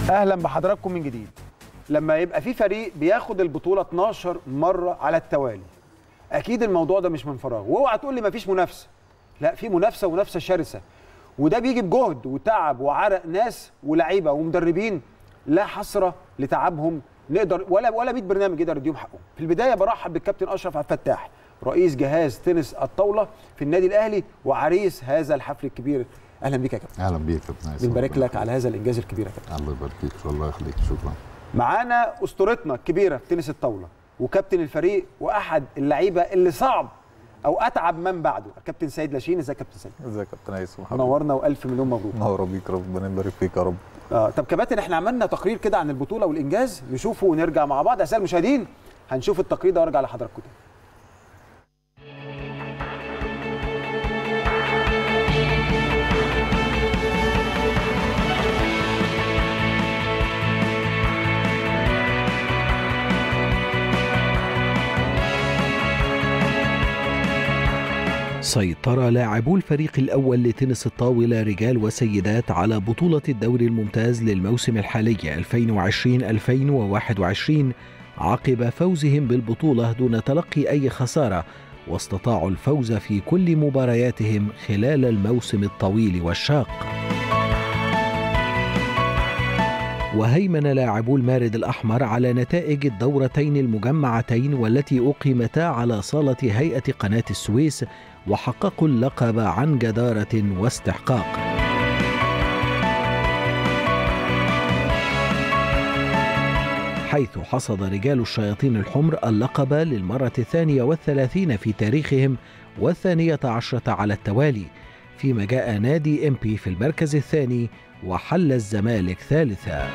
اهلا بحضراتكم من جديد لما يبقى في فريق بياخد البطوله 12 مره على التوالي اكيد الموضوع ده مش من فراغ واوعى تقول لي مفيش منافسه لا في منافسه ومنافسه شرسه وده بيجي بجهد وتعب وعرق ناس ولاعيبه ومدربين لا حسره لتعبهم نقدر ولا ولا 100 برنامج يقدر يديهم حقهم في البدايه برحب بالكابتن اشرف عبد الفتاح رئيس جهاز تنس الطاوله في النادي الاهلي وعريس هذا الحفل الكبير اهلا بيك يا كابتن اهلا بيك يا كابتن هيثم. بنبارك لك على هذا الانجاز الكبير يا كابتن الله يبارك فيك الله يخليك شكرا معانا اسطورتنا الكبيره في تنس الطاوله وكابتن الفريق واحد اللعيبه اللي صعب او اتعب من بعده الكابتن سيد لاشين ازيك يا كابتن سيد ازيك يا كابتن هيثم حبيبي منورنا والف مليون مبروك منور بيك ربنا يبارك فيك يا رب آه طب كباتن احنا عملنا تقرير كده عن البطوله والانجاز نشوفه ونرجع مع بعض اعزائي المشاهدين هنشوف التقرير ده وارجع لحضراتكم تاني سيطر لاعبو الفريق الأول لتنس الطاولة رجال وسيدات على بطولة الدوري الممتاز للموسم الحالي 2020-2021 عقب فوزهم بالبطولة دون تلقي أي خسارة واستطاعوا الفوز في كل مبارياتهم خلال الموسم الطويل والشاق. وهيمن لاعبو المارد الأحمر على نتائج الدورتين المجمعتين والتي أقيمتا على صالة هيئة قناة السويس وحققوا اللقب عن جدارة واستحقاق. حيث حصد رجال الشياطين الحمر اللقب للمرة الثانية والثلاثين في تاريخهم والثانية عشرة على التوالي فيما جاء نادي إمبي في المركز الثاني وحل الزمالك ثالثا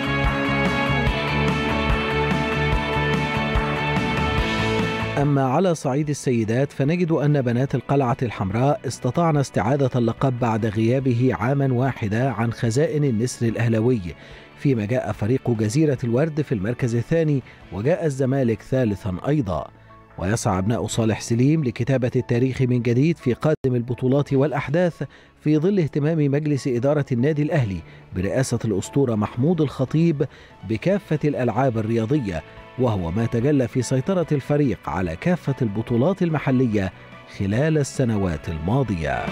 أما على صعيد السيدات فنجد أن بنات القلعة الحمراء استطعن استعادة اللقب بعد غيابه عاما واحدا عن خزائن النسر الأهلوي فيما جاء فريق جزيرة الورد في المركز الثاني وجاء الزمالك ثالثا أيضا ويسعى أبناء صالح سليم لكتابة التاريخ من جديد في قادم البطولات والأحداث في ظل اهتمام مجلس إدارة النادي الأهلي برئاسة الأسطورة محمود الخطيب بكافة الألعاب الرياضية وهو ما تجلى في سيطرة الفريق على كافة البطولات المحلية خلال السنوات الماضية.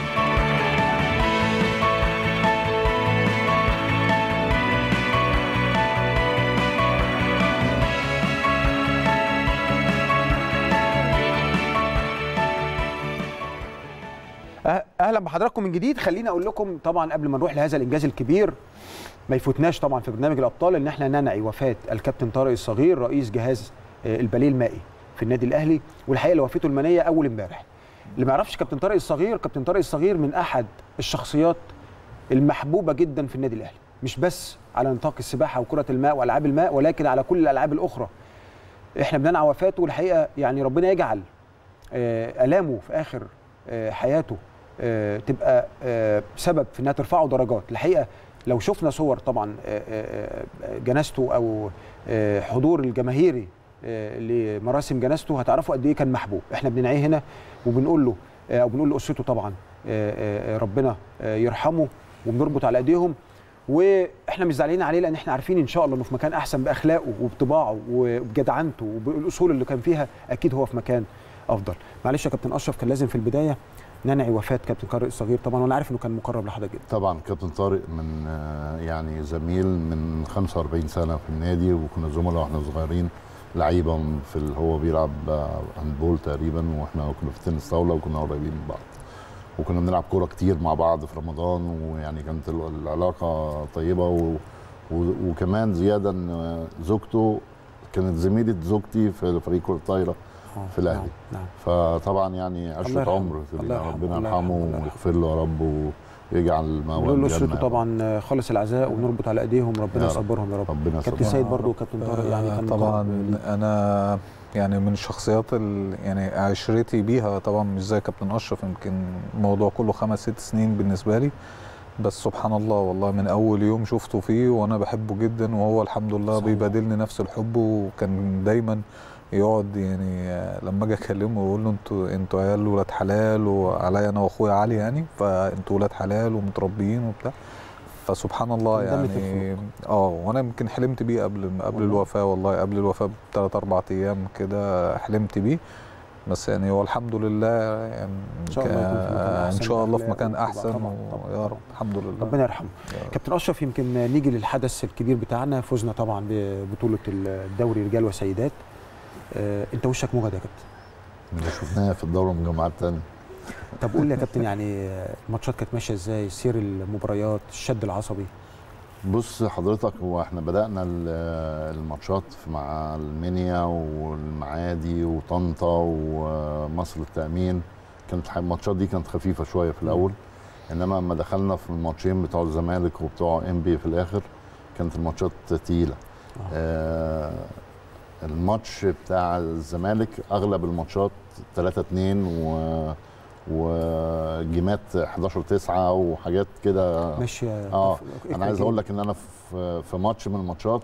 اهلا بحضراتكم من جديد خليني اقول لكم طبعا قبل ما نروح لهذا الانجاز الكبير ما يفوتناش طبعا في برنامج الابطال ان احنا ننعي وفاه الكابتن طارق الصغير رئيس جهاز الباليه المائي في النادي الاهلي والحقيقه اللي وفاته المنيه اول امبارح اللي ما يعرفش كابتن طارق الصغير كابتن طارق الصغير من احد الشخصيات المحبوبه جدا في النادي الاهلي مش بس على نطاق السباحه وكره الماء والعاب الماء ولكن على كل الالعاب الاخرى احنا بننعى وفاته والحقيقه يعني ربنا يجعل الامه في اخر حياته تبقى سبب في انها ترفعه درجات الحقيقه لو شفنا صور طبعا جنازته او حضور الجماهيري لمراسم جنازته هتعرفوا قد ايه كان محبوب احنا بننعيه هنا وبنقول له او بنقول لاسرته طبعا ربنا يرحمه وبنربط على ايديهم واحنا مش زعلانين عليه لان احنا عارفين ان شاء الله انه في مكان احسن باخلاقه وبطباعه وبجدعنته وبالاصول اللي كان فيها اكيد هو في مكان افضل معلش يا كابتن اشرف كان لازم في البدايه ننعي وفاه كابتن طارق الصغير طبعا وانا عارف انه كان مقرب لحضرتك جدا طبعا كابتن طارق من يعني زميل من 45 سنه في النادي وكنا زملاء واحنا صغيرين لعيبه في هو بيلعب هاندبول تقريبا واحنا كنا في تنس طاوله وكنا قريبين من بعض وكنا بنلعب كوره كتير مع بعض في رمضان ويعني كانت العلاقه طيبه و... و... وكمان زياده ان زوجته كانت زميله زوجتي في فريق كره الطايره في الاهلي نعم. نعم. فطبعا يعني عشره عمر ربنا يرحمه ويغفر له يا رب ويجعل ما هو اسرته طبعا خالص العزاء ونربط على ايديهم ربنا يصبرهم يا رب ربنا كابتن سيد برضه وكابتن طارق يعني كان طبعا انا يعني من الشخصيات يعني عشرتي بيها طبعا مش زي كابتن اشرف يمكن الموضوع كله خمس ست سنين بالنسبه لي بس سبحان الله والله من اول يوم شفته فيه وانا بحبه جدا وهو الحمد لله بيبادلني نفس الحب وكان دايما يقعد يعني لما اجي اكلمه واقول له انتوا انتوا عيال ولاد حلال وعليا انا واخويا علي يعني فانتوا ولاد حلال ومتربيين وبتاع فسبحان الله انضمت يعني اه وانا يمكن حلمت بيه قبل قبل والله. الوفاه والله قبل الوفاه بثلاث اربع ايام كده حلمت بيه بس يعني هو الحمد لله يعني إن شاء الله يكون في مكان ان أحسن شاء الله في بأخلاق مكان وطبعاً- احسن طبعاً- و- طبعاً. يا رب الحمد لله ربنا يرحمه يا رب. كابتن اشرف يمكن نيجي للحدث الكبير بتاعنا فزنا طبعا ببطوله الدوري رجال وسيدات آه، انت وشك موجد يا كابتن اللي شفناها في الدوره المجمعات الثانيه طب قول لي يا كابتن يعني آه، الماتشات كانت ماشيه ازاي سير المباريات الشد العصبي بص حضرتك هو احنا بدأنا ال- الماتشات مع المنيا والمعادي وطنطا ومصر التأمين كانت الح- الماتشات دي كانت خفيفة شوية في الأول إنما لما دخلنا في الماتشين بتوع الزمالك وبتوع ام بي في الآخر كانت الماتشات تقيلة آه الماتش بتاع الزمالك أغلب الماتشات 3 2 و وجيمات 11 9 وحاجات كده ماشيه اه انا عايز اقول لك ان انا في في ماتش من الماتشات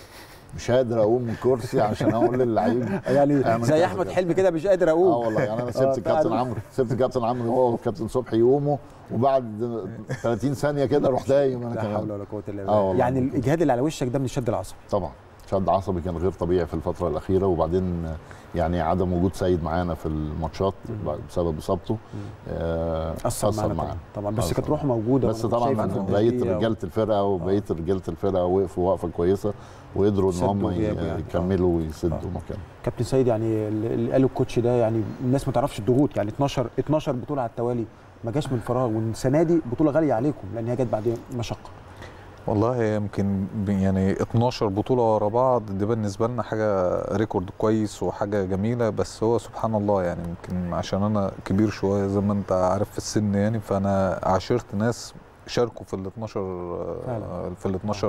مش قادر اقوم من كرسي عشان اقول للعيب يعني اعمل زي كذا احمد كذا. حلمي كده مش قادر اه اقول والله يعني انا آه، سبت الكابتن تعال. عمرو سبت الكابتن عمرو هو والكابتن صبحي يقوموا وبعد 30 ثانيه كده رحت قايم انا لا حول كمان ولا قوه الا آه بالله والله. يعني الاجهاد اللي على وشك ده من الشد العصبي طبعا شد عصبي كان غير طبيعي في الفتره الاخيره وبعدين يعني عدم وجود سيد معانا في الماتشات مم. بسبب اصابته آه، اثر معانا طبعا طبعا بس أثر. كانت روحه موجوده بس وأنا طبعا شايفها في بقيه التشجيع و- رجاله الفرقه وبقيه رجاله الفرقه وقفوا وقفه كويسه وقدروا ان سدوا هم غيابه يعني. يكملوا ويسدوا آه. مكان كابتن سيد يعني اللي قاله الكوتش ده يعني الناس ما تعرفش الضغوط يعني 12 12 بطوله على التوالي ما جاش من فراغ والسنه دي بطوله غاليه عليكم لان هي جت بعد مشقه والله يمكن ب- يعني 12 بطولة ورا بعض دي بالنسبة لنا حاجة ريكورد كويس وحاجة جميلة بس هو سبحان الله يعني يمكن عشان أنا كبير شوية زي ما أنت عارف في السن يعني فأنا عاشرت ناس شاركوا في ال 12 آه، فعلا. في ال 12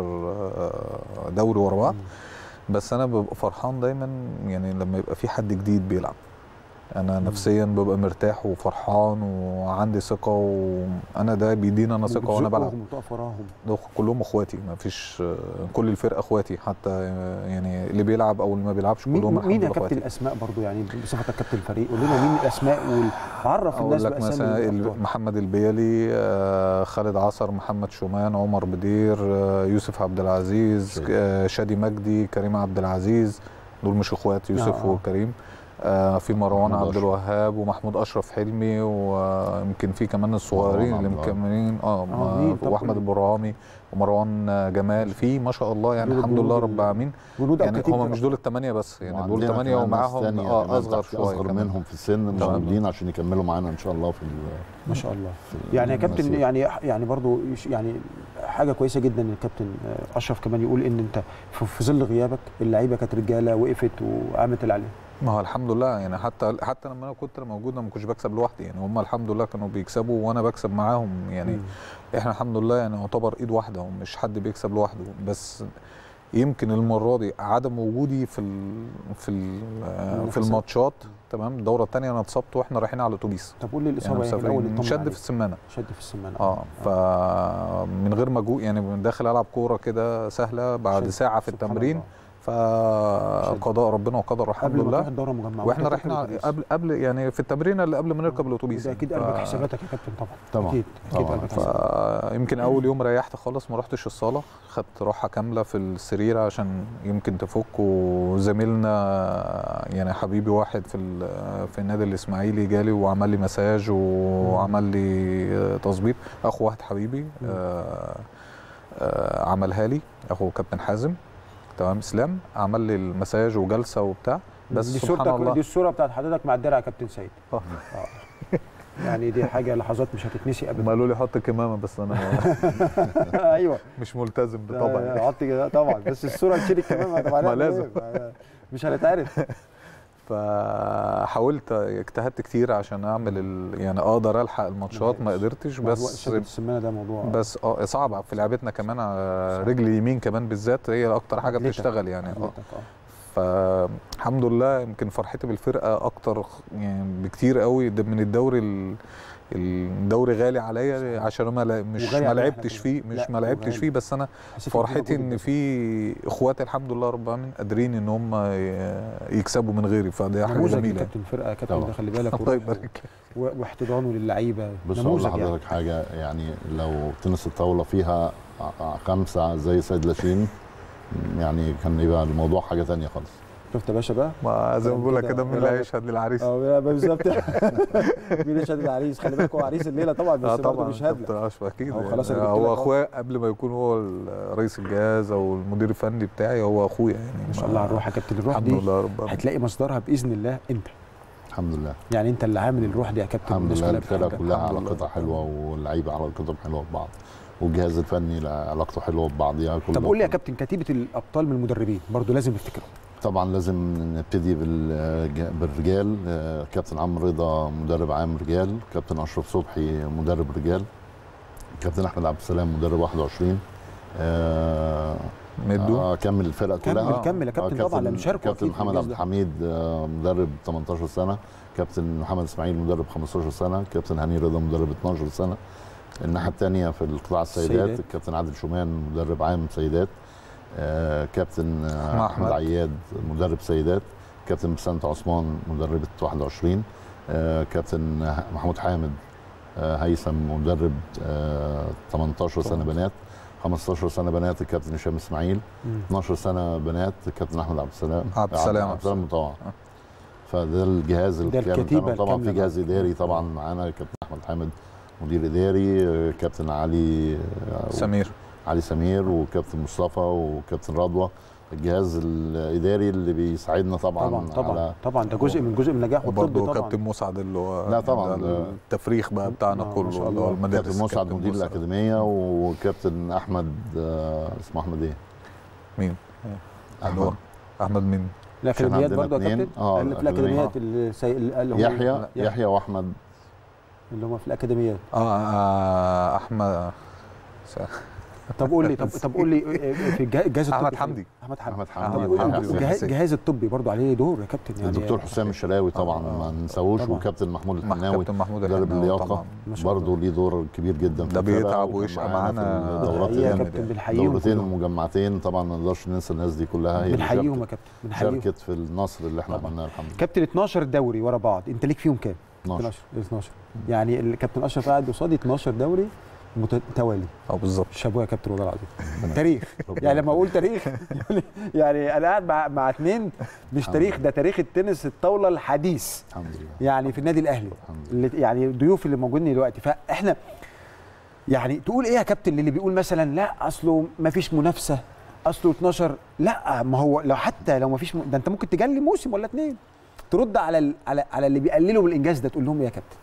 آه، دوري ورا بعض بس أنا ببقى فرحان دايما يعني لما يبقى في حد جديد بيلعب انا مم. نفسيا ببقى مرتاح وفرحان وعندي ثقه وانا ده بيديني انا ثقه وانا بلعب وبتزقهم وتقف وراهم ده كلهم اخواتي ما فيش كل الفرقه اخواتي حتى يعني اللي بيلعب او اللي ما بيلعبش مين, كلهم مين يا الحمد لله كابتن اخواتي الاسماء برضو يعني بصفتك كابتن الفريق قول لنا مين الاسماء وعرف الناس اقول لك باسامي مثلا ال- الأبطال. محمد البيالي آه، خالد عصر محمد شومان عمر بدير آه، يوسف عبد العزيز شادي. آه، شادي مجدي كريم عبد العزيز دول مش اخوات يوسف آه. وكريم آه، في مروان محمود عبد أشرف. الوهاب ومحمود اشرف حلمي ويمكن في كمان الصغيرين مروان اللي عبد الوهاب. مكملين اه آه، مين؟ طب واحمد قول. البرامي ومروان آه، جمال في ما شاء الله يعني دول الحمد لله الجنود رب ال- العالمين جنود أو يعني كتيب هم كده. مش دول الثمانيه بس يعني دول وعندنا ثمانيه كمان ناس ومعاهم تانية اه كمان اصغر تحت- شويه اصغر كمان. منهم في السن مش تمام. موجودين عشان يكملوا معانا ان شاء الله في ال- ما شاء الله في يعني يا كابتن المسيرة. يعني يعني برضو يش- يعني حاجه كويسه جدا ان الكابتن آه، اشرف كمان يقول ان انت في في ظل غيابك اللعيبه كانت رجاله وقفت وعملت اللي عليها ما هو الحمد لله يعني حتى حتى لما انا كنت موجود انا ما كنتش بكسب لوحدي يعني هم الحمد لله كانوا بيكسبوا وانا بكسب معاهم يعني مم. احنا الحمد لله يعني يعتبر ايد واحده ومش حد بيكسب لوحده بس يمكن المره دي عدم وجودي في ال في ال في المنافسات. الماتشات تمام الدوره الثانيه انا اتصبت واحنا رايحين على اتوبيس طب قول لي يعني الاصابه يعني الاول مسافرين اطمن شد عليك. في السمانه شد في السمانه اه فمن غير مجهود يعني داخل العب كوره كده سهله بعد شد. ساعه في سبحان التمرين الله. فقضاء ربنا وقدر الحمد قبل ما تروح لله الدوره مجمعه واحنا وأنت رايحين تركب على- الأتوبيس. قبل قبل يعني في التمرين اللي قبل ما نركب الاتوبيس وده اكيد ف- قلبك حساباتك يا كابتن طبعا طبعا. اكيد اكيد طبعا. قلبك حساباتك فيمكن اول يوم ريحت خالص ما رحتش الصاله خدت راحه كامله في السرير عشان يمكن تفك وزميلنا يعني حبيبي واحد في ال- في النادي الاسماعيلي جالي وعمل لي مساج وعمل لي تظبيط اخو واحد حبيبي مم. آه، آه، عملها لي اخو كابتن حازم تمام اسلام عمل لي المساج وجلسه وبتاع بس دي سبحان صورتك الله دي الصوره بتاعت حضرتك مع الدرع يا كابتن سيد آه. آه. يعني دي حاجه لحظات مش هتتنسي هم ابدا قالوا لي حط كمامه بس انا ايوه مش ملتزم طبعا بطبعي حط كده طبعا بس الصوره تشيل كمان طبعا ما لازم. مش هنتعرف فحاولت اجتهدت كتير عشان اعمل ال... يعني اقدر الحق الماتشات ما قدرتش بس شد السمانه ده موضوع بس اه صعب في لعبتنا كمان على رجل اليمين كمان بالذات هي اكتر حاجه عدلتك. بتشتغل يعني اه عدلتك، اه فالحمد لله يمكن فرحتي بالفرقه اكتر يعني بكتير قوي ده من الدوري ال... الدوري غالي عليا عشان انا لا- مش وغالي ما علينا إحنا لعبتش كمان. فيه مش لا، ما لعبتش وغالي. فيه بس انا حسيت فرحتي مجهود ان بس. في اخواتي الحمد لله رب العالمين قادرين ان هم ي- يكسبوا من غيري فدي حاجه نموذج جميله كابتن فرقه كابتن طبعا. ده خلي بالك الله وروح يبارك لك و- واحتضانه للعيبه بص اقول نموذج يعني لحضرتك حاجه يعني لو تنس الطاوله فيها ع- خمسه زي سيد لاشين يعني كان يبقى الموضوع حاجه تانية خالص شفت يا باشا بقى ما زي ما بقول لك كده. كده مين إيه اللي رأيك؟ هيشهد للعريس اه بالظبط مين يشهد العريس خلي بالك هو عريس الليله طبعا بس اه برضه طبعا مش هبله كابتن اشرف اكيد هو يعني خلاص أنا جبت لك هو أهو. اخويا قبل ما يكون هو ال- رئيس الجهاز او المدير الفني بتاعي هو اخويا يعني ما شاء الله على الروح يا كابتن الروح الحمد دي لله رب العالمين. هتلاقي مصدرها باذن الله انت الحمد لله يعني انت اللي عامل الروح دي يا كابتن الحمد والناس لله كلها الفرقه بتحبك. كلها الحمد لله. علاقتها حلوه واللعيبه علاقتهم حلوه ببعض والجهاز الفني لا- علاقته حلوه ببعضها كله طب قول لي يا كابتن كتيبه الابطال من المدربين برضه لازم نفتكرهم طبعا لازم نبتدي بال- بالرجال آه، كابتن عمرو رضا مدرب عام رجال كابتن اشرف صبحي مدرب رجال كابتن احمد عبد السلام مدرب 21 آه مدو آه كمل الفرقه كمل- كلها كمل يا كابتن آه، طبعا، لأن شاركوا كابتن أكيد في محمد الجهاز عبد ده. الحميد آه مدرب 18 سنه كابتن محمد اسماعيل مدرب 15 سنه كابتن هاني رضا مدرب 12 سنه الناحيه الثانيه في القطاع السيدات السيدات. الكابتن عادل شومان مدرب عام سيدات آه كابتن آه أحمد. احمد عياد مدرب سيدات كابتن بسنت عثمان مدربة 21 آه كابتن محمود حامد آه هيثم مدرب آه 18 سنه بنات 15 سنه بنات الكابتن هشام اسماعيل 12 سنه بنات الكابتن احمد عبد السلام عبد السلام. عبد السلام مطوع فده الجهاز ده الكامل الكتيبة بتاعنا. طبعا في الكاملة جهاز اداري طبعا معانا كابتن احمد حامد مدير اداري آه، كابتن علي آه، سمير علي سمير وكابتن مصطفى وكابتن رضوى الجهاز الاداري اللي بيساعدنا طبعا, طبعا طبعا على طبعا ده جزء من جزء من النجاح والطب وبرضه طبعا كابتن مسعد اللي هو لا طبعاً، ده ده- التفريخ بقى بتاعنا آه، ما كله شاء اللي هو الله. المدارس كابتن مسعد كابتن مدير مسعد. الاكاديميه وكابتن احمد آه، اسمه احمد ايه؟ مين؟ اللي هو احمد احمد مين؟ الاكاديميات عندنا برضه يا اتنين. كابتن آه، اللي في الأكاديمية. الاكاديميات اللي سي... اللي هم يحيى لا، يحيى واحمد اللي هم في الاكاديميات اه, آه احمد س- طب قول لي طب طب قول لي في الجه- الجهاز الطبي احمد حمدي احمد حمدي احمد أحمد حمدي طب قول لي حمدي الجهاز- وحسين. الجهاز الطبي برضه عليه دور يا كابتن يعني الدكتور حسام الشلاوي طبعا آه، ما ننساهوش طبعاً. وكابتن محمود مع الحناوي كابتن محمود مدرب الحناوي اللياقه طبعا ما شاء الله. برضه ليه دور كبير جدا في ده الفرقة بيتعب وكان ويشقى معانا معانا في الدورات حقيقة يا الجامدة. كابتن بنحييهم دورتين كلهم. ومجمعتين طبعا ما نقدرش ننسى الناس دي كلها هي اللي بنحييهم يا شاركت- كابتن بنحييهم شاركت في النصر اللي احنا طبعاً. عملناه الحمد لله كابتن 12 دوري ورا بعض انت ليك فيهم كام؟ 12 12 12 يعني الكابتن اشرف قاعد قصادي 12 دوري متوالي اه بالظبط شابوه يا كابتن والله العظيم تاريخ يعني لما اقول تاريخ يعني, يعني انا قاعد مع مع اثنين مش تاريخ ده تاريخ التنس الطاوله الحديث الحمد لله يعني في النادي الاهلي الحمد لله اللي يعني الضيوف اللي موجودين دلوقتي فاحنا يعني تقول ايه يا كابتن للي بيقول مثلا لا اصله ما فيش منافسه اصله 12 لا ما هو لو حتى لو ما فيش م... ده انت ممكن تجلي موسم ولا اتنين ترد على ال... على على اللي بيقللوا من الانجاز ده تقول لهم ايه يا كابتن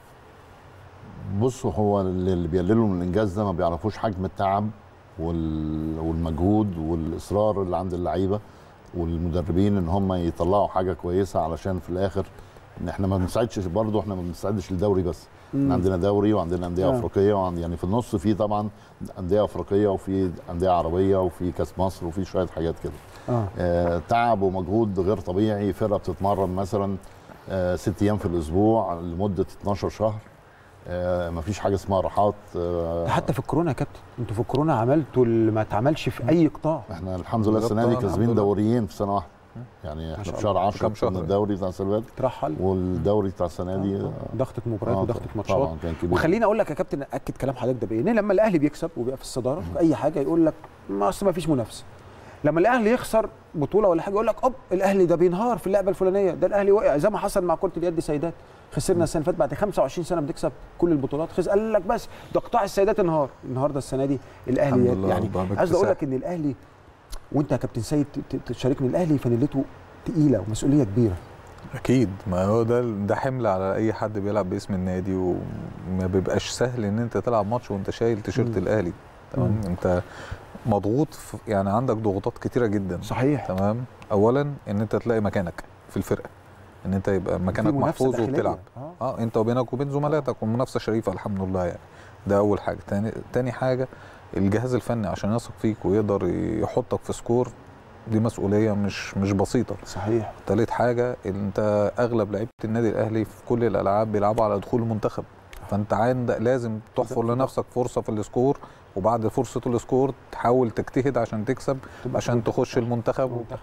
بصوا هو اللي اللي بيقللوا من الانجاز ده ما بيعرفوش حجم التعب وال- والمجهود والاصرار اللي عند اللعيبه والمدربين ان هم يطلعوا حاجه كويسه علشان في الاخر ان احنا ما بنساعدش برضه احنا ما بنساعدش للدوري بس احنا عندنا دوري وعندنا انديه آه. افريقيه وعند يعني في النص في طبعا انديه افريقيه وفي انديه عربيه وفي كاس مصر وفي شويه حاجات كده اه آه، تعب ومجهود غير طبيعي فرقه بتتمرن مثلا آه، ست ايام في الاسبوع لمده 12 شهر آه، مفيش حاجه اسمها راحات آه، ده حتى في الكورونا يا كابتن انتوا في الكورونا عملتوا اللي ما اتعملش في اي قطاع احنا الحمد لله بالظبط، السنه دي آه، الحمد كاسبين لله. دوريين في سنه واحده يعني احنا شاء في شهر الله. 10 كام شهر؟ كنا الدوري بتاع السنه اللي فاتت ترحل والدوري بتاع السنه دي آه، ضغطه مباريات آه، وضغطه ماتشات طبعا كان كبير وخليني اقول لك يا كابتن اكد كلام حضرتك ده بايه؟ إن لما الاهلي بيكسب وبيبقى في الصداره في اي حاجه يقول لك ما اصل ما فيش منافسه. لما الاهلي يخسر بطوله ولا حاجه يقول لك اوب الاهلي ده بينهار في اللعبه الفلانيه ده الاهلي وقع زي ما حصل مع كره اليد سيدات خسرنا السنه اللي فاتت بعد 25 سنه بتكسب كل البطولات خسر قال لك بس ده قطاع السيدات انهار النهارده السنه دي الحمد الاهلي لله يعني رب العالمين عايز اقول اكتساح. لك ان الاهلي وانت يا كابتن سيد ت- ت- تشاركني الاهلي فانيلته تقيله ومسؤوليه كبيره اكيد ما هو ده ده حمل على اي حد بيلعب باسم النادي وما بيبقاش سهل ان انت تلعب ماتش وانت شايل تيشيرت مم. الاهلي تمام مم. انت مضغوط في- يعني عندك ضغوطات كتيره جدا صحيح تمام اولا ان انت تلاقي مكانك في الفرقه ان انت يبقى مكانك في منافسة محفوظ داخلية. وبتلعب آه. اه انت وبينك وبين زملاتك والمنافسه شريفه الحمد لله يعني ده اول حاجه تاني تاني حاجه الجهاز الفني عشان يثق فيك ويقدر يحطك في سكور دي مسؤوليه مش مش بسيطه صحيح تالت حاجه انت اغلب لعيبه النادي الاهلي في كل الالعاب بيلعبوا على دخول المنتخب فانت عندك لازم تحفر لنفسك فرصه في السكور وبعد فرصه السكور تحاول تجتهد عشان تكسب تبقى عشان في تخش المنتخب المنتخب.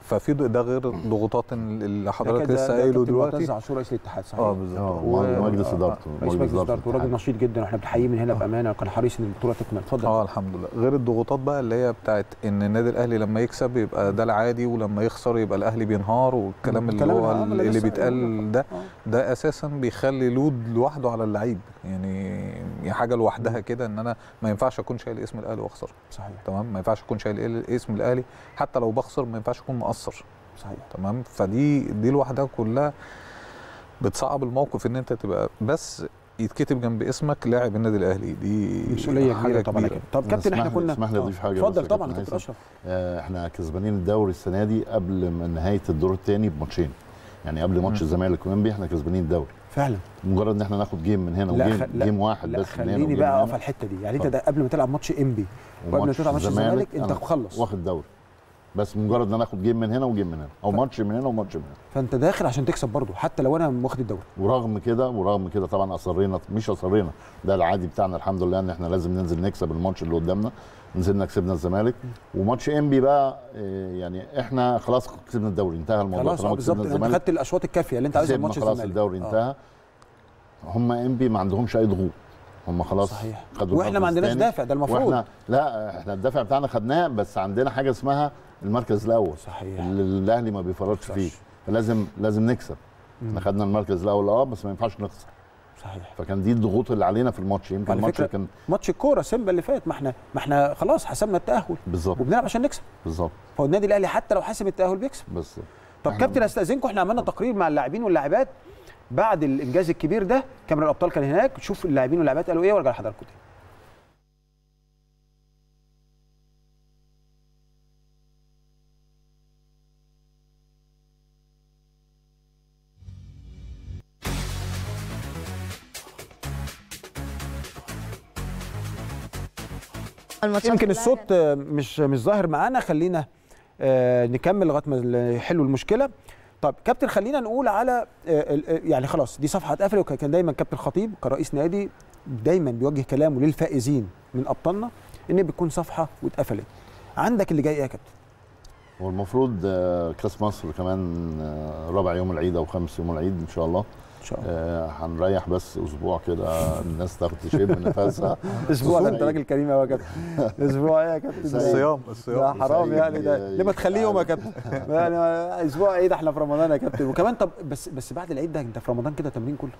ففي ض- ده غير الضغوطات اللي ده حضرتك كده- لسه ده قايله كابتن معتز دلوقتي عاشور رئيس الاتحاد صحيح اه بالظبط اه و- مجلس آه، ادارته رئيس مجلس ادارته الاتحاد. وراجل نشيط جدا واحنا بنحييه من هنا بامانه وكان حريص ان البطوله تكمل اتفضل اه الحمد لله غير الضغوطات بقى اللي هي بتاعت ان النادي الاهلي لما يكسب يبقى ده العادي ولما يخسر يبقى الاهلي بينهار والكلام اللي الكلام هو اللي- اللي اللي لسه بيتقال ده آه. ده اساسا بيخلي لود لوحده على اللعيب يعني يعني حاجه لوحدها كده ان انا ما ينفعش اكون شايل اسم الاهلي واخسر صحيح تمام ما ينفعش اكون شايل اسم الاهلي حتى لو بخسر ما ينفعش اكون مقصر صحيح تمام فدي دي لوحدها كلها بتصعب الموقف ان انت تبقى بس يتكتب جنب اسمك لاعب النادي الاهلي دي مسؤوليه حاجة كبيره طبعا يا كابتن. طب كابتن احنا اسمح لي- كنا اسمح لي آه، أضيف حاجة بس اتفضل يا طبعا كابتن كابتن هيثم. اشرف آه، احنا كسبانين الدوري السنه دي قبل ما نهايه الدور الثاني بماتشين يعني قبل ماتش مم. الزمالك وانبي احنا كسبانين الدوري فعلا مجرد ان احنا ناخد جيم من هنا لا، وجيم خ- لا، جيم واحد لا بس من هنا خليني وجيم بقى من اقف هنا على الحته دي يعني انت اتفضل. ده قبل ما تلعب ماتش انبي قبل ما وماتش تلعب ماتش الزمالك انت أنا مخلص واخد دوري بس مجرد ان انا اخد جيم من هنا وجيم من هنا او ماتش من هنا وماتش من هنا فانت داخل عشان تكسب برضه حتى لو انا واخد الدوري ورغم كده ورغم كده طبعا اصرينا مش اصرينا ده العادي بتاعنا الحمد لله ان احنا لازم ننزل نكسب الماتش اللي قدامنا نزلنا كسبنا الزمالك وماتش انبي بقى آه، يعني احنا خلاص كسبنا الدوري انتهى الموضوع خلاص اه طالما بالظبط كسبنا انت الزمالك خدت الاشواط الكافيه اللي انت عايزها في كسبنا ماتش خلاص الزمالك الدوري آه. انتهى هم انبي ما عندهمش اي ضغوط هم خلاص صحيح خدوا واحنا ما المركز عندناش الثاني. دافع ده المفروض واحنا لا احنا الدافع بتاعنا خدناه بس عندنا حاجه اسمها المركز الاول صحيح اللي الاهلي ما بيفرطش ما فيه يخسرش. فلازم لازم نكسب مم. احنا خدنا المركز الاول اه بس ما ينفعش نخسر صحيح فكان دي الضغوط اللي علينا في الماتش يمكن على الماتش فكرة كان ماتش الكوره سيمبا اللي فات ما احنا ما احنا خلاص حسبنا التاهل بالظبط وبنلعب عشان نكسب بالظبط فهو النادي الاهلي حتى لو حاسم التاهل بيكسب بس طب إحنا- كابتن استاذنكم احنا عملنا تقرير مع اللاعبين واللاعبات بعد الانجاز الكبير ده كاميرا الابطال كان هناك شوف اللاعبين واللاعبات قالوا ايه وارجع لحضراتكم تاني الماتشات يمكن كلها الصوت آه، مش مش ظاهر معانا خلينا آه، نكمل لغايه ما يحلوا المشكله طب كابتن خلينا نقول على آه، ال- آه، يعني خلاص دي صفحه اتقفلت وكان دايما كابتن خطيب كرئيس نادي دايما بيوجه كلامه للفائزين من ابطالنا ان بتكون صفحه واتقفلت عندك اللي جاي ايه يا كابتن هو المفروض آه، كاس مصر كمان آه، رابع يوم العيد او خامس يوم العيد ان شاء الله ان شاء الله آه، هنريح بس اسبوع كده الناس تاخد تشم نفسها اسبوع ده انت أسبوع راجل كريم قوي يا كابتن اسبوع ايه يا كابتن ده؟ الصيام ده الصيام حرام سعيد يعني ده ي- ليه ما تخليه يوم يا كابتن يعني اسبوع عيد احنا في رمضان يا كابتن وكمان طب بس بس بعد العيد ده انت في رمضان كده تمرين كله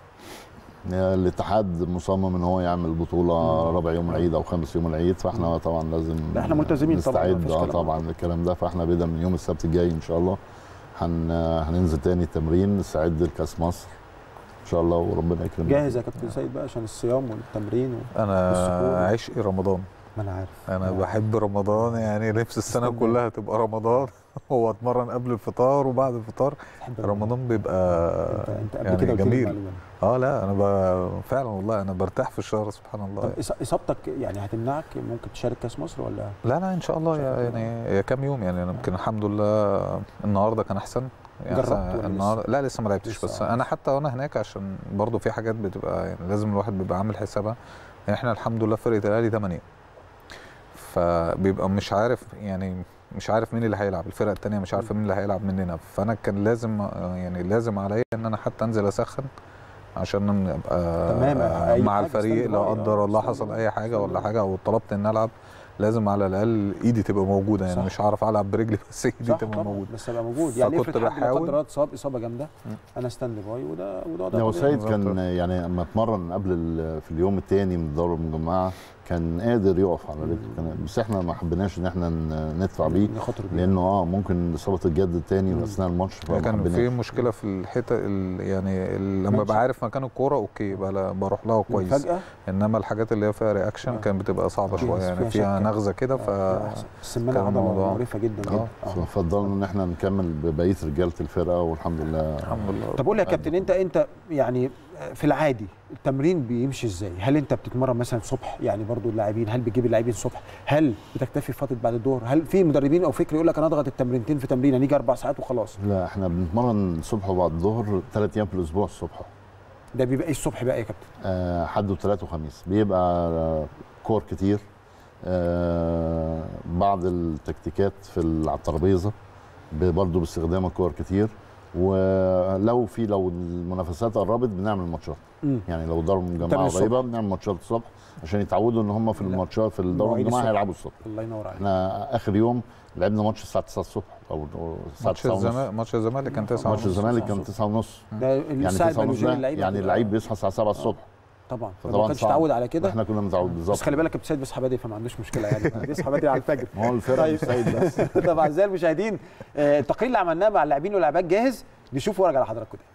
الاتحاد مصمم ان هو يعمل بطوله رابع يوم العيد او خامس يوم العيد فاحنا طبعا لازم لا، إحنا ملتزمين طبعاً، نستعد مفيش اه كلام. طبعا للكلام ده فاحنا بدأ من يوم السبت الجاي ان شاء الله هن هننزل تاني التمرين نستعد لكاس مصر ان شاء الله وربنا يكرمنا جاهز يا كابتن سيد بقى عشان الصيام والتمرين و... انا والسحور. عشقي رمضان ما انا عارف انا بحب رمضان يعني نفس السنه استنى. كلها تبقى رمضان هو اتمرن قبل الفطار وبعد الفطار بحب رمضان بيبقى انت انت قبل يعني كده قلت لي جميل المعلومة دي. اه لا انا ب... فعلا والله انا برتاح في الشهر سبحان الله طب إص- اصابتك يعني هتمنعك ممكن تشارك كاس مصر ولا لا لا ان شاء الله يا- يعني يا كام يوم يعني انا يمكن الحمد لله النهارده كان احسن يعني جربت أحسن- ولا النهارده لا لسه ما لعبتش لسه، بس آه. انا حتى وانا هناك عشان برضو في حاجات بتبقى يعني لازم الواحد بيبقى عامل حسابها يعني احنا الحمد لله فرقه الاهلي 8 فبيبقى مش عارف يعني مش عارف مين اللي هيلعب الفرقه الثانيه مش عارفه مين اللي هيلعب مننا فانا كان لازم يعني لازم عليا ان انا حتى انزل اسخن عشان ابقى تمام، أي مع حاجة الفريق stand by، لو آه، قدر الله stand حصل by، اي حاجه stand ولا by. حاجه او طلبت ان العب لازم على الاقل ايدي تبقى موجوده يعني صح. مش هعرف العب برجلي بس ايدي صح تبقى طبعا موجوده بس ابقى موجود يعني فكنت افرض حد لا بحاول. قدر الله اتصاب اصابه جامده مم. انا ستاند باي وده وده ده وضع هو طبيعي. سيد كان بالظبط. يعني اما اتمرن قبل ال- في اليوم الثاني من الدوره المجمعه كان قادر يقف على رجله كان بس احنا ما حبيناش ان احنا ن- ندفع بيه نخاطر بيه. لانه اه ممكن اصابه الجد تاني مم. اثناء الماتش فما كان في حبيناش. مشكله في الحته ال- يعني ال- لما ماشي. ببقى عارف مكان الكوره اوكي بقى بروح لها كويس فجاه انما الحاجات اللي هي فيها رياكشن آه. كانت بتبقى صعبه فيها- شويه فيها يعني فيها شكة. نغزه كده ف السمانه كان عضله الموضوع- مقرفه جدا جدا آه. آه. ففضلنا ان احنا نكمل ببقيه رجاله الفرقه والحمد لله الحمد لله طب قول لي يا كابتن انت انت يعني في العادي التمرين بيمشي ازاي؟ هل انت بتتمرن مثلا الصبح يعني برضو اللاعبين هل بتجيب اللاعبين الصبح؟ هل بتكتفي في فتره بعد الظهر؟ هل في مدربين او فكر يقول لك انا اضغط التمرينتين في تمرين نيجي اربع ساعات وخلاص؟ لا احنا بنتمرن الصبح وبعد الظهر ثلاث ايام في الاسبوع الصبح ده بيبقى ايه الصبح بقى يا كابتن؟ آه، حد وثلاث وخميس بيبقى آه، كور كتير آه، بعض التكتيكات في ال- على الترابيزه برضه باستخدام الكور كتير ولو في لو المنافسات قربت بنعمل ماتشات مم. يعني لو دوري بتعمل مجمعه الصبح. قريبه بنعمل ماتشات الصبح عشان يتعودوا ان هم في لا. الماتشات في الدوري مواعيد المجمعه الصبح. هيلعبوا الصبح الله ينور عليك احنا اخر يوم لعبنا ماتش الساعه 9 الصبح او أو الساعه ماتش 9 ونص الزمالك ماتش الزمالك كان 9 ماتش الزمالك كان 9 ونص ده يعني الساعة 9 ونص بيولوجية ده اللعيبة يعني بتبقى- اللعيب بيصحى الساعه 7 الصبح طبعا فما فطبعا كانش صعب. تعود على كده احنا كنا متعود بس بالظبط خلي بالك كابتن سيد بيصحى بدري فما عندوش مشكله يعني بيصحى بدري على الفجر ما هو الفرقه طيب. مش سيد بس طب اعزائي المشاهدين آه، التقرير اللي عملناه مع اللاعبين واللاعبات جاهز نشوفه وارجع لحضراتكم تاني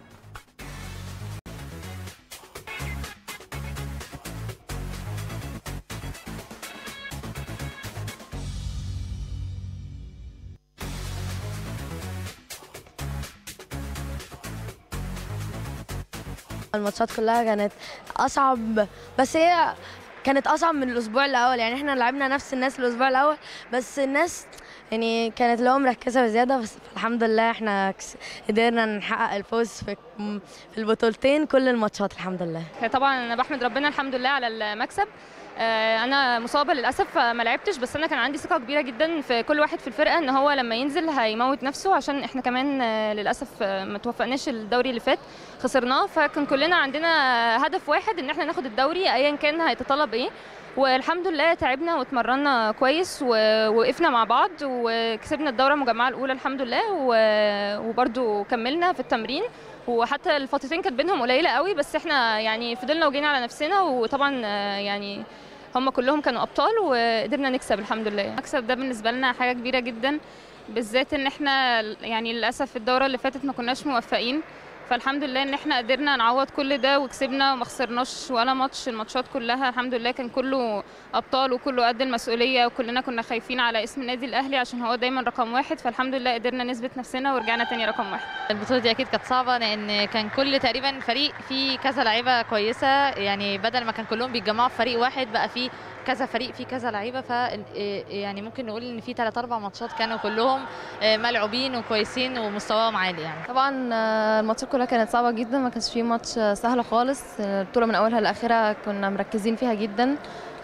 الماتشات كلها كانت اصعب بس هي كانت اصعب من الاسبوع الاول يعني احنا لعبنا نفس الناس الاسبوع الاول بس الناس يعني كانت اللي هو مركزه بزياده بس الحمد لله احنا كس- قدرنا نحقق الفوز في في البطولتين كل الماتشات الحمد لله طبعا انا بحمد ربنا الحمد لله على المكسب آه، انا مصابه للاسف فما لعبتش بس انا كان عندي ثقه كبيره جدا في كل واحد في الفرقه ان هو لما ينزل هيموت نفسه عشان احنا كمان آه، للاسف آه، ما توفقناش الدوري اللي فات خسرناه فكان كلنا عندنا هدف واحد ان احنا ناخد الدوري ايا كان هيتطلب ايه والحمد لله تعبنا واتمرنا كويس ووقفنا مع بعض وكسبنا الدوره المجمعه الاولى الحمد لله و- وبرضو كملنا في التمرين وحتى الفترتين كانت بينهم قليله قوي بس احنا يعني فضلنا وجينا على نفسنا وطبعا آه، يعني هم كلهم كانوا ابطال وقدرنا نكسب الحمد لله المكسب ده بالنسبه لنا حاجه كبيره جدا بالذات ان احنا يعني للاسف الدوره اللي فاتت ما كناش موفقين فالحمد لله ان احنا قدرنا نعوض كل ده وكسبنا وما خسرناش ولا ماتش الماتشات كلها الحمد لله كان كله ابطال وكله قد المسؤوليه وكلنا كنا خايفين على اسم النادي الاهلي عشان هو دايما رقم واحد فالحمد لله قدرنا نثبت نفسنا ورجعنا تاني رقم واحد البطولة دي أكيد كانت صعبة لأن كان كل تقريبا فريق فيه كذا لعيبة كويسة يعني بدل ما كان كلهم بيتجمعوا في فريق واحد بقى فيه كذا فريق فيه كذا لعيبة ف يعني ممكن نقول إن في ثلاث أربع ماتشات كانوا كلهم آه، ملعوبين وكويسين ومستواهم عالي يعني طبعا آه، الماتشات كلها كانت صعبه جدا ما كانش فيه ماتش آه، سهل خالص آه، البطوله من اولها لاخرها كنا مركزين فيها جدا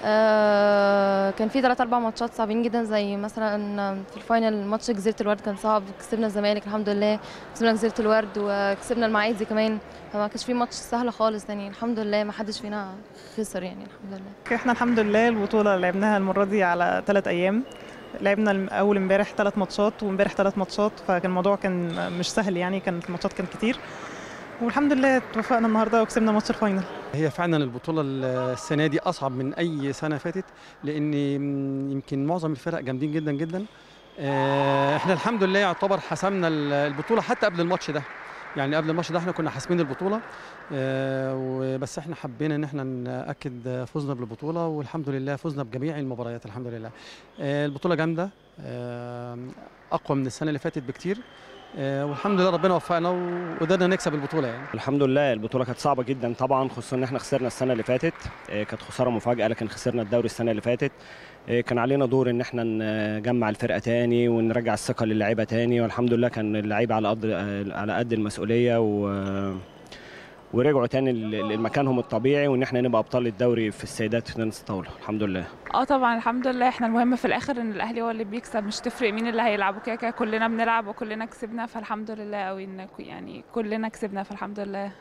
آه، كان في ثلاث اربع ماتشات صعبين جدا زي مثلا في الفاينل ماتش جزيره الورد كان صعب كسبنا الزمالك الحمد لله كسبنا جزيره الورد وكسبنا المعادي كمان فما كانش في ماتش سهل خالص يعني الحمد لله ما حدش فينا خسر يعني الحمد لله احنا الحمد لله البطولة لعبناها المرة دي على ثلاث أيام لعبنا الم- أول امبارح ثلاث ماتشات وامبارح ثلاث ماتشات فكان الموضوع كان مش سهل يعني كانت الماتشات كانت كتير والحمد لله توفقنا النهارده وكسبنا ماتش الفاينل هي فعلا البطولة السنة دي أصعب من أي سنة فاتت لأن يمكن معظم الفرق جامدين جدا جدا آه، احنا الحمد لله يعتبر حسمنا البطولة حتى قبل الماتش ده يعني قبل الماتش ده احنا كنا حاسمين البطولة آه، وبس احنا حبينا ان احنا ناكد فوزنا بالبطولة والحمد لله فزنا بجميع المباريات الحمد لله آه، البطولة جامدة آه، اقوى من السنة اللي فاتت بكتير آه، والحمد لله ربنا وفقنا وقدرنا نكسب البطولة يعني الحمد لله البطوله كانت صعبه جدا طبعا خصوصا ان احنا خسرنا السنه اللي فاتت آه، كانت خساره مفاجاه لكن خسرنا الدوري السنه اللي فاتت آه، كان علينا دور ان احنا نجمع الفرقه تاني ونرجع الثقه للعيبه تاني والحمد لله كان اللعيبه على قد آه، على قد المسؤوليه و ورجعوا تاني ل- لمكانهم الطبيعي وان احنا نبقى ابطال الدوري في السيدات في تنس الطاوله الحمد لله اه طبعا الحمد لله احنا المهم في الاخر ان الاهلي هو اللي بيكسب مش تفرق مين اللي هيلعب وكده كده كلنا بنلعب وكلنا كسبنا فالحمد لله قوي ان ك- يعني كلنا كسبنا فالحمد لله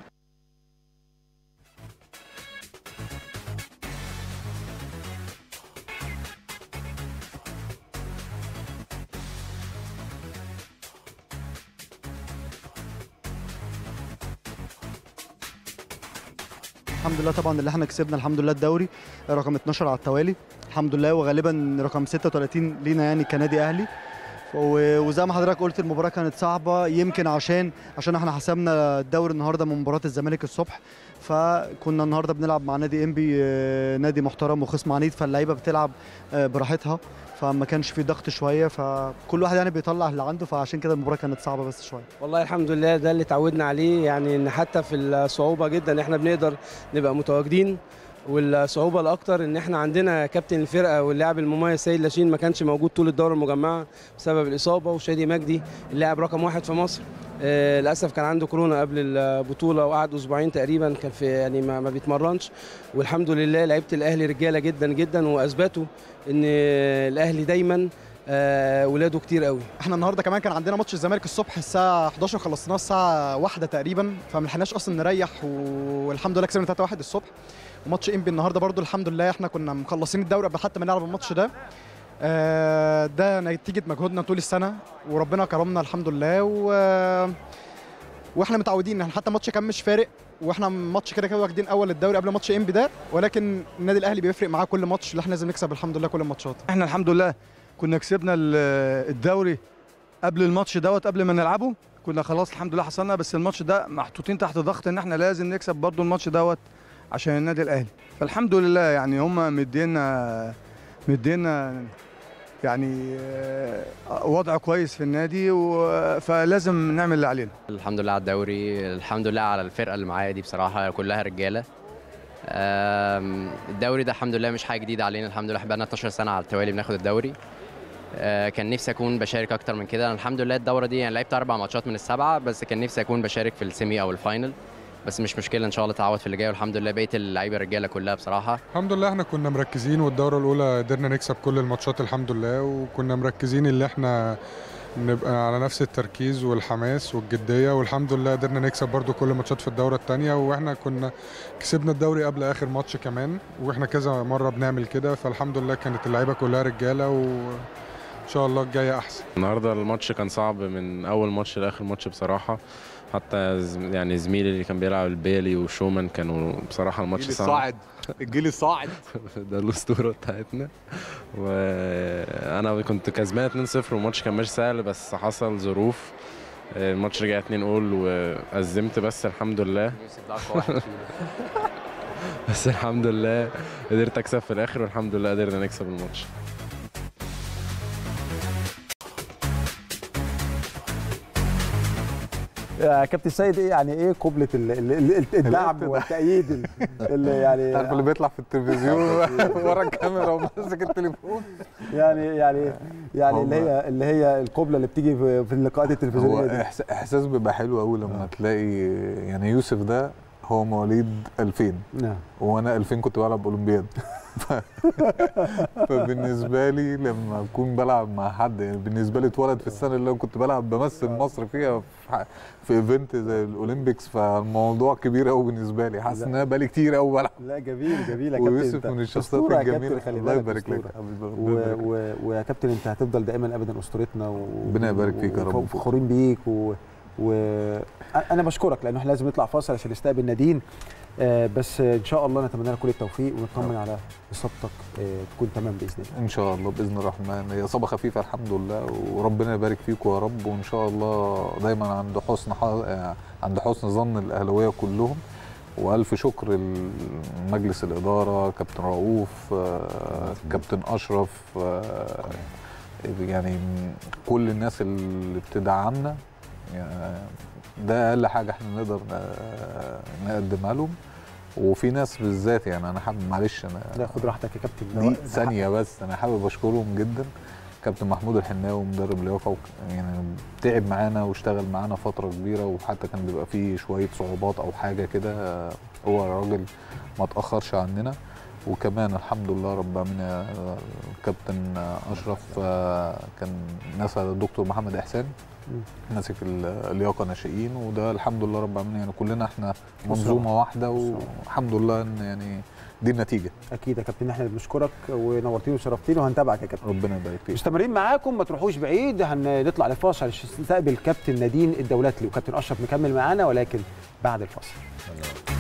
الحمد لله طبعا اللي احنا كسبنا الحمد لله الدوري رقم 12 على التوالي الحمد لله وغالبا رقم 36 لينا يعني كنادي اهلي و- وزي ما حضرتك قلت المباراه كانت صعبه يمكن عشان عشان احنا حسمنا الدوري النهارده من مباراه الزمالك الصبح فكنا النهارده بنلعب مع نادي انبي آه، نادي محترم وخصم عنيد فاللعيبه بتلعب آه، براحتها فما كانش في ضغط شويه فكل واحد يعني بيطلع اللي عنده فعشان كده المباراه كانت صعبه بس شويه والله الحمد لله ده اللي اتعودنا عليه يعني ان حتى في الصعوبه جدا احنا بنقدر نبقى متواجدين والصعوبه الاكتر ان احنا عندنا كابتن الفرقه واللاعب المميز سيد لاشين ما كانش موجود طول الدوره المجمعه بسبب الاصابه وشادي مجدي اللاعب رقم واحد في مصر آه للاسف كان عنده كورونا قبل البطوله وقعد اسبوعين تقريبا كان في يعني ما, ما بيتمرنش والحمد لله لعيبه الاهلي رجاله جدا جدا واثبتوا ان الاهلي دايما آه ولاده كتير قوي احنا النهارده كمان كان عندنا ماتش الزمالك الصبح الساعه 11 خلصناه الساعه 1 تقريبا فما لحقناش اصلا نريح والحمد لله كسبنا 3-1 الصبح وماتش انبي النهارده برضو الحمد لله احنا كنا مخلصين الدوري قبل حتى ما نلعب الماتش ده آه، ده نتيجه مجهودنا طول السنه وربنا كرمنا الحمد لله و واحنا متعودين احنا حتى الماتش كان مش فارق واحنا ماتش كده كده واخدين اول الدوري قبل ماتش انبي ده ولكن النادي الاهلي بيفرق معاه كل ماتش اللي احنا لازم نكسب الحمد لله كل الماتشات احنا الحمد لله كنا كسبنا ال- الدوري قبل الماتش دوت قبل ما نلعبه كنا خلاص الحمد لله حصلنا بس الماتش ده محطوطين تحت ضغط ان احنا لازم نكسب برضو الماتش دوت عشان النادي الاهلي فالحمد لله يعني هم مدينا مدينا يعني آه، وضع كويس في النادي و- فلازم نعمل اللي علينا الحمد لله على الدوري الحمد لله على الفرقه اللي معايا دي بصراحه كلها رجاله آم، الدوري ده الحمد لله مش حاجه جديده علينا الحمد لله بقالنا 12 سنه على التوالي بناخد الدوري آه، كان نفسي اكون بشارك اكتر من كده أنا الحمد لله الدوره دي يعني لعبت اربع ماتشات من السبعه بس كان نفسي اكون بشارك في السيمي او الفاينل بس مش مشكله ان شاء الله تعوض في اللي جاي والحمد لله بقيه اللعيبه الرجاله كلها بصراحه الحمد لله احنا كنا مركزين والدورة الأولى قدرنا نكسب كل الماتشات الحمد لله وكنا مركزين اللي احنا نبقى على نفس التركيز والحماس والجدية والحمد لله قدرنا نكسب برضو كل الماتشات في الدورة التانية واحنا كنا كسبنا الدوري قبل آخر ماتش كمان واحنا كذا مرة بنعمل كده فالحمد لله كانت اللعيبة كلها رجالة وإن شاء الله الجاية أحسن النهارده الماتش كان صعب من اول ماتش لاخر ماتش بصراحه حتى ز- يعني زميلي اللي كان بيلعب البيلي وشومان كانوا بصراحه الماتش الجيل صعب الصاعد الجيل الصاعد ده الاسطوره بتاعتنا وانا كنت كسبان 2-0 والماتش كان مش سهل بس حصل ظروف الماتش رجع 2 اول وأزمت بس الحمد لله بس الحمد لله قدرت اكسب في الاخر والحمد لله قدرنا نكسب الماتش يا كابتن سيد ايه يعني ايه قبله ال- ال- ال- الدعم والتأييد ال- اللي يعني عارف اللي بيطلع في التلفزيون ورا الكاميرا وماسك التليفون يعني يعني يعني اللي هي اللي هي القبله اللي بتيجي في في اللقاءات هو التلفزيونيه دي إحس- احساس بيبقى حلو قوي لما تلاقي يعني يوسف ده هو مواليد 2000 نعم وانا 2000 كنت بلعب اولمبياد ف- فبالنسبه لي لما اكون بلعب مع حد يعني بالنسبه لي اتولد في السنه اللي انا كنت بلعب بمثل مصر فيها في ح- في ايفنت زي الاولمبيكس فالموضوع كبير قوي بالنسبه لي حاسس ان انا بقالي كتير قوي بلعب لا جميل جميل يا كابتن ويوسف أنت من الشخصيات أسطورة يا كابتن، الجميله خلي الله بالك يبارك لك أسطورة. حبيبي، و... ربنا يبارك لك. و... ويا كابتن انت هتفضل دائما ابدا اسطورتنا و... ربنا يبارك فيك يا رب. وفخورين بيك و... و... انا بشكرك لانه احنا لازم نطلع فاصل عشان نستقبل نادين آه بس ان شاء الله نتمنى لك كل التوفيق ونطمن على اصابتك آه تكون تمام باذن الله ان شاء الله باذن الرحمن هي اصابه خفيفه الحمد لله وربنا يبارك فيكم يا رب وان شاء الله دايما عند حسن ح... آه، عند حسن ظن الاهلاويه كلهم والف شكر لمجلس الاداره كابتن رؤوف آه، كابتن اشرف آه، يعني كل الناس اللي بتدعمنا يعني ده اقل حاجه احنا نقدر آه، نقدمها لهم وفي ناس بالذات يعني انا حابب معلش انا لا خد راحتك يا كابتن ده دي وقت- ده ثانيه بس انا حابب اشكرهم جدا كابتن محمود الحناوي مدرب لياقه وك- يعني تعب معانا واشتغل معانا فتره كبيره وحتى كان بيبقى فيه شويه صعوبات او حاجه كده آه، هو راجل ما تاخرش عننا وكمان الحمد لله رب العالمين آه، الكابتن آه، اشرف آه، كان ناس الدكتور محمد احسان ماسك ال- اللياقه ناشئين وده الحمد لله رب العالمين يعني كلنا احنا منظومه واحده والحمد لله ان يعني دي النتيجه اكيد يا كابتن احنا بنشكرك ونورتينا وشرفتينا وهنتابعك يا كابتن ربنا يبارك فيك مستمرين معاكم ما تروحوش بعيد هنطلع لفاصل عشان نستقبل كابتن نادين الدولاتلي وكابتن اشرف مكمل معانا ولكن بعد الفاصل